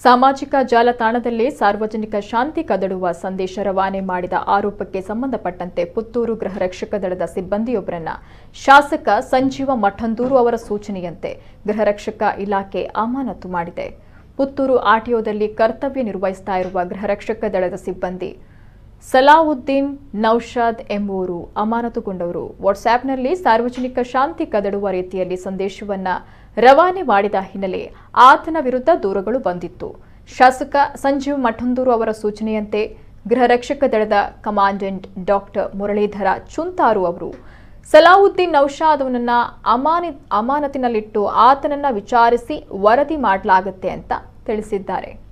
ಸಾಮಾಜಿಕ ಜಾಲತಾಣದಲ್ಲಿ ಸಾರ್ವಜನಿಕ ಶಾಂತಿ ಕದಡುವ ಸಂದೇಶ ರವಾನೆ ಮಾಡಿದ ಆರೋಪಕ್ಕೆ ಸಂಬಂಧಪಟ್ಟಂತೆ ಪುತ್ತೂರು ಗೃಹ ರಕ್ಷಕ ದಳದ ಸಿಬ್ಬಂದಿಯೊಬ್ಬರನ್ನ ಶಾಸಕ ಸಂಜೀವ ಮಠಂದೂರು ಅವರ ಸೂಚನೆಯಂತೆ ಗೃಹ ರಕ್ಷಕ ಇಲಾಖೆ ಅಮಾನತು ಮಾಡಿದೆ ಪುತ್ತೂರು ಆರ್ಟಿಒದಲ್ಲಿ ಕರ್ತವ್ಯ ನಿರ್ವಹಿಸ್ತಾ ಇರುವ ಗೃಹ ರಕ್ಷಕ ದಳದ ಸಿಬ್ಬಂದಿ ಸಲಾವುದ್ದೀನ್ ನೌಶಾದ್ ಎಂಬುವರು ಅಮಾನತುಗೊಂಡವರು ವಾಟ್ಸ್ಆ್ಯಪ್ನಲ್ಲಿ ಸಾರ್ವಜನಿಕ ಶಾಂತಿ ಕದಡುವ ರೀತಿಯಲ್ಲಿ ಸಂದೇಶವನ್ನ ರವಾನೆ ಮಾಡಿದ ಹಿನ್ನೆಲೆ ಆತನ ವಿರುದ್ಧ ದೂರುಗಳು ಬಂದಿತ್ತು ಶಾಸಕ ಸಂಜೀವ್ ಮಠಂದೂರು ಅವರ ಸೂಚನೆಯಂತೆ ಗೃಹ ರಕ್ಷಕ ದಳದ ಕಮಾಂಡೆಂಟ್ ಡಾಕ್ಟರ್ ಮುರಳೀಧರ ಚುಂತಾರು ಅವರು ಸಲಾವುದ್ದೀನ್ ನೌಶಾದ್ ಅವನನ್ನ ಅಮಾನಿ ಅಮಾನತಿನಲ್ಲಿಟ್ಟು ಆತನನ್ನ ವಿಚಾರಿಸಿ ವರದಿ ಮಾಡಲಾಗುತ್ತೆ ಅಂತ ತಿಳಿಸಿದ್ದಾರೆ